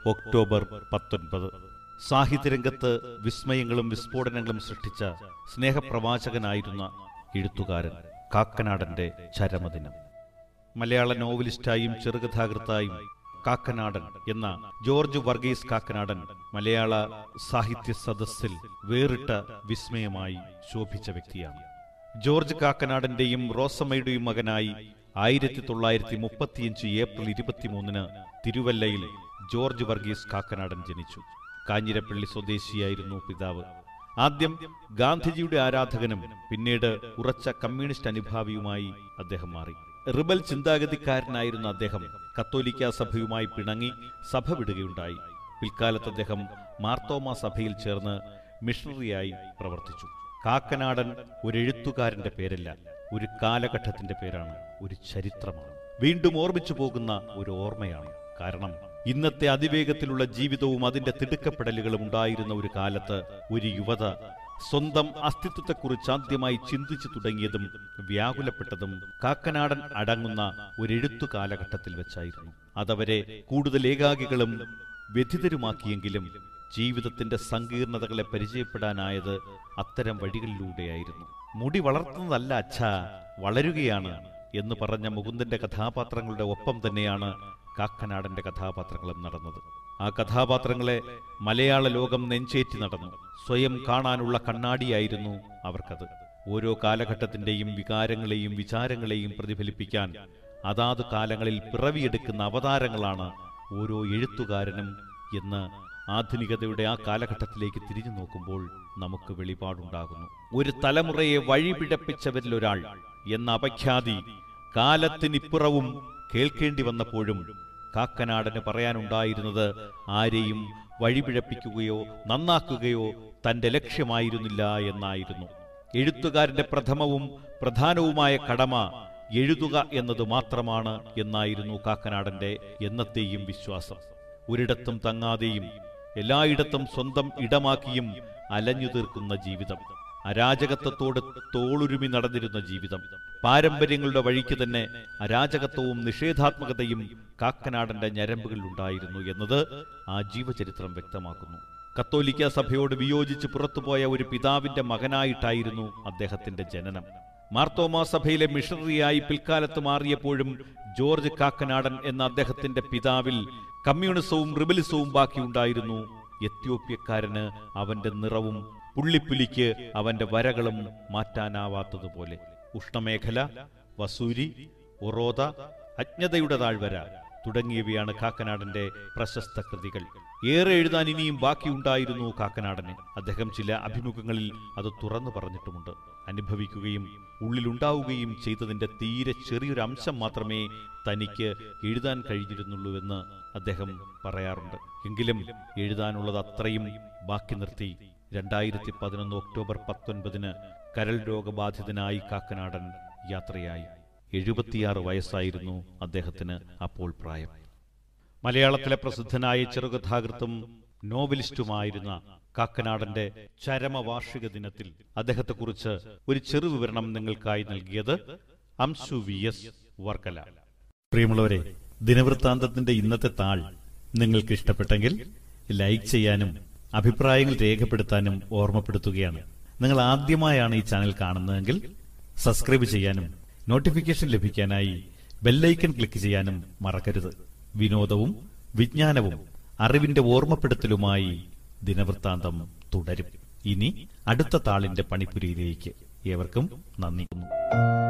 October പത്തൊൻപത് സാഹിത്യരംഗത്ത് വിസ്മയങ്ങളും വിസ്ഫോടനങ്ങളും സൃഷ്ടിച്ച സ്നേഹപ്രവാചകനായിരുന്ന എഴുത്തുകാരൻ കാക്കനാടന്റെ ചരമദിനം മലയാള നോവലിസ്റ്റായും ചെറുകഥാകൃത്തായും കാക്കനാടൻ എന്ന ജോർജ് വർഗീസ് കാക്കനാടൻ മലയാള സാഹിത്യ സദസ്സിൽ വേറിട്ട വിസ്മയമായി ശോഭിച്ച വ്യക്തിയാണ് ജോർജ് കാക്കനാടന്റെയും റോസമ്മയുടെയും മകനായി ആയിരത്തി തൊള്ളായിരത്തി മുപ്പത്തിയഞ്ച് ഏപ്രിൽ ഇരുപത്തിമൂന്നിന് തിരുവല്ലയിൽ ജോർജ് വർഗീസ് കാക്കനാടൻ ജനിച്ചു കാഞ്ഞിരപ്പള്ളി സ്വദേശിയായിരുന്നു പിതാവ് ആദ്യം ഗാന്ധിജിയുടെ ആരാധകനും പിന്നീട് ഉറച്ച കമ്മ്യൂണിസ്റ്റ് അനുഭാവിയുമായി അദ്ദേഹം മാറി റിബൽ ചിന്താഗതിക്കാരനായിരുന്ന അദ്ദേഹം കത്തോലിക്ക സഭയുമായി പിണങ്ങി സഭ വിടുകയുണ്ടായി പിൽക്കാലത്ത് അദ്ദേഹം മാർത്തോമ സഭയിൽ ചേർന്ന് മിഷണറിയായി പ്രവർത്തിച്ചു കാക്കനാടൻ ഒരു എഴുത്തുകാരന്റെ പേരല്ല ഒരു കാലഘട്ടത്തിന്റെ പേരാണ് ഒരു ചരിത്രമാണ് വീണ്ടും ഓർമ്മിച്ചു പോകുന്ന ഒരു ഓർമ്മയാണ് കാരണം ഇന്നത്തെ അതിവേഗത്തിലുള്ള ജീവിതവും അതിന്റെ തിടുക്കപ്പെടലുകളും ഉണ്ടായിരുന്ന ഒരു കാലത്ത് ഒരു യുവത സ്വന്തം അസ്തിത്വത്തെക്കുറിച്ച് ആദ്യമായി ചിന്തിച്ചു തുടങ്ങിയതും വ്യാകുലപ്പെട്ടതും കാക്കനാടൻ അടങ്ങുന്ന ഒരു എഴുത്തു കാലഘട്ടത്തിൽ വെച്ചായിരുന്നു അതവരെ കൂടുതൽ ഏകാകികളും വ്യഥിതരുമാക്കിയെങ്കിലും ജീവിതത്തിന്റെ സങ്കീർണതകളെ പരിചയപ്പെടാനായത് അത്തരം വഴികളിലൂടെയായിരുന്നു മുടി വളർത്തുന്നതല്ല അച്ഛാ വളരുകയാണ് എന്ന് പറഞ്ഞ മുകുന്ദന്റെ കഥാപാത്രങ്ങളുടെ ഒപ്പം തന്നെയാണ് കാക്കനാടന്റെ കഥാപാത്രങ്ങളും നടന്നത് ആ കഥാപാത്രങ്ങളെ മലയാള ലോകം നെഞ്ചേറ്റി നടന്നു സ്വയം കാണാനുള്ള കണ്ണാടിയായിരുന്നു അവർക്കത് ഓരോ കാലഘട്ടത്തിന്റെയും വികാരങ്ങളെയും വിചാരങ്ങളെയും പ്രതിഫലിപ്പിക്കാൻ അതാത് കാലങ്ങളിൽ പിറവിയെടുക്കുന്ന അവതാരങ്ങളാണ് ഓരോ എഴുത്തുകാരനും എന്ന് ആധുനികതയുടെ ആ കാലഘട്ടത്തിലേക്ക് തിരിഞ്ഞു നോക്കുമ്പോൾ നമുക്ക് വെളിപാടുണ്ടാകുന്നു ഒരു തലമുറയെ വഴിപിഴപ്പിച്ചവരിലൊരാൾ എന്ന അപഖ്യാതി കാലത്തിനിപ്പുറവും കേൾക്കേണ്ടി വന്നപ്പോഴും കാക്കനാടന് പറയാനുണ്ടായിരുന്നത് ആരെയും വഴിപിഴപ്പിക്കുകയോ നന്നാക്കുകയോ തന്റെ ലക്ഷ്യമായിരുന്നില്ല എന്നായിരുന്നു എഴുത്തുകാരന്റെ പ്രഥമവും പ്രധാനവുമായ കടമ എഴുതുക എന്നത് മാത്രമാണ് എന്നായിരുന്നു കാക്കനാടന്റെ എന്നത്തെയും വിശ്വാസം ഒരിടത്തും തങ്ങാതെയും എല്ലായിടത്തും സ്വന്തം ഇടമാക്കിയും അലഞ്ഞു തീർക്കുന്ന ജീവിതം അരാജകത്വത്തോട് തോളുരുമി നടന്നിരുന്ന ജീവിതം പാരമ്പര്യങ്ങളുടെ വഴിക്ക് തന്നെ അരാജകത്വവും നിഷേധാത്മകതയും കാക്കനാടന്റെ ഞരമ്പുകളിൽ ഉണ്ടായിരുന്നു എന്നത് ആ ജീവചരിത്രം വ്യക്തമാക്കുന്നു കത്തോലിക്ക സഭയോട് വിയോജിച്ച് പുറത്തുപോയ ഒരു പിതാവിന്റെ മകനായിട്ടായിരുന്നു അദ്ദേഹത്തിന്റെ ജനനം മാർത്തോമാ സഭയിലെ മിഷണറിയായി പിൽക്കാലത്ത് മാറിയപ്പോഴും ജോർജ് കാക്കനാടൻ എന്ന അദ്ദേഹത്തിന്റെ പിതാവിൽ കമ്മ്യൂണിസവും റിബലിസവും ബാക്കിയുണ്ടായിരുന്നു എത്യോപ്യക്കാരന് അവന്റെ നിറവും പുള്ളിപ്പുലിക്ക് അവന്റെ വരകളും മാറ്റാനാവാത്തതുപോലെ ഉഷ്ണമേഖല വസൂരി ഒറോത അജ്ഞതയുടെ താഴ്വര തുടങ്ങിയവയാണ് കാക്കനാടന്റെ പ്രശസ്ത കൃതികൾ ഏറെ എഴുതാൻ ഇനിയും ബാക്കിയുണ്ടായിരുന്നു കാക്കനാടന് അദ്ദേഹം ചില അഭിമുഖങ്ങളിൽ അത് തുറന്നു പറഞ്ഞിട്ടുമുണ്ട് അനുഭവിക്കുകയും ഉള്ളിലുണ്ടാവുകയും ചെയ്തതിന്റെ തീരെ ചെറിയൊരു അംശം മാത്രമേ തനിക്ക് എഴുതാൻ കഴിഞ്ഞിരുന്നുള്ളൂവെന്ന് അദ്ദേഹം പറയാറുണ്ട് എങ്കിലും എഴുതാനുള്ളത് അത്രയും ബാക്കി നിർത്തി രണ്ടായിരത്തി പതിനൊന്ന് ഒക്ടോബർ പത്തൊൻപതിന് കരൾ രോഗബാധിതനായി കാക്കനാടൻ യാത്രയായി എഴുപത്തിയാറ് വയസ്സായിരുന്നു അദ്ദേഹത്തിന് അപ്പോൾ പ്രായം മലയാളത്തിലെ പ്രസിദ്ധനായ ചെറുകഥാകൃത്തും നോവലിസ്റ്റുമായിരുന്ന കാക്കനാടന്റെ ചരമവാർഷിക ദിനത്തിൽ അദ്ദേഹത്തെക്കുറിച്ച് ഒരു ചെറു വിവരണം നിങ്ങൾക്കായി നൽകിയത് അംശു വി എസ് വർക്കല പ്രിയമുള്ളവരെ ദിനവൃത്താന്തത്തിന്റെ ഇന്നത്തെ താൾ നിങ്ങൾക്ക് ഇഷ്ടപ്പെട്ടെങ്കിൽ ലൈക്ക് ചെയ്യാനും അഭിപ്രായങ്ങൾ രേഖപ്പെടുത്താനും ഓർമ്മപ്പെടുത്തുകയാണ് നിങ്ങൾ ആദ്യമായാണ് ഈ ചാനൽ കാണുന്നതെങ്കിൽ സബ്സ്ക്രൈബ് ചെയ്യാനും നോട്ടിഫിക്കേഷൻ ലഭിക്കാനായി ബെല്ലൈക്കൺ ക്ലിക്ക് ചെയ്യാനും മറക്കരുത് വിനോദവും വിജ്ഞാനവും അറിവിന്റെ ഓർമ്മപ്പെടുത്തലുമായി ദിനവൃത്താന്തം തുടരും ഇനി അടുത്ത താളിന്റെ പണിപ്പുരയിലേക്ക് ഏവർക്കും നന്ദി